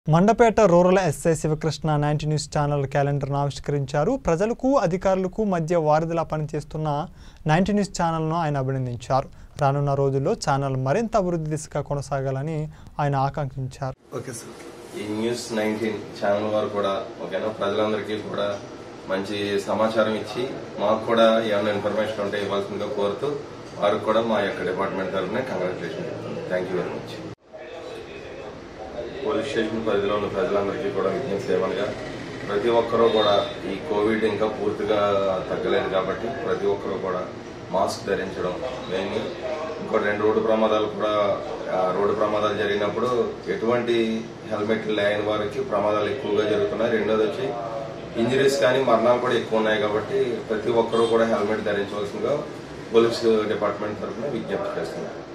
Mandapeta rural SI Sivakrishna ninety news channel క్యాలెండర్ను ఆవిష్కరించారు ప్రజలకు అధికారులకు మధ్య వారధిలా పనిచేస్తున్న నైన్టీ న్యూస్ ఛానల్ను ఆయన అభినందించారు రానున్న రోజుల్లో ఛానల్ మరింత అభివృద్ధి దిశగా కొనసాగాలని ఆయన ఆకాంక్షించారు ఓకే సార్ ఈ న్యూస్ నైన్టీన్ ఛానల్ వారు కూడా ఓకేనా ప్రజలందరికీ కూడా మంచి సమాచారం ఇచ్చి మాకు కూడా ఏమైనా ఇన్ఫర్మేషన్ ఉంటే ఇవ్వాల్సిందిగా కోరుతూ వారికి కూడా మా యొక్క డిపార్ట్మెంట్ తరఫున congratulation thank you very much police station పరిధిలో ఉన్న ప్రజలందరికీ కూడా విజ్ఞప్తి ఏమనగా ప్రతి ఒక్కరూ కూడా ఈ కోవిడ్ ఇంకా పూర్తిగా తగ్గలేదు కాబట్టి ప్రతి ఒక్కరూ కూడా మాస్క్ ధరించడం మెయిన్ ఇంకోటి రెండు రోడ్డు ప్రమాదాలు కూడా ఆ, రోడ్డు ప్రమాదాలు జరిగినప్పుడు ఎటువంటి హెల్మెట్ లేని వారికి ప్రమాదాలు ఎక్కువగా జరుగుతున్నాయి రెండోది వచ్చి ఇంజరీస్ కానీ మరణాలు కూడా ఎక్కువ ఉన్నాయి కాబట్టి ప్రతి ఒక్కరూ కూడా హెల్మెట్ ధరించవలసిందిగా పోలీస్ డిపార్ట్మెంట్ తరఫున విజ్ఞప్తి చేస్తున్నారు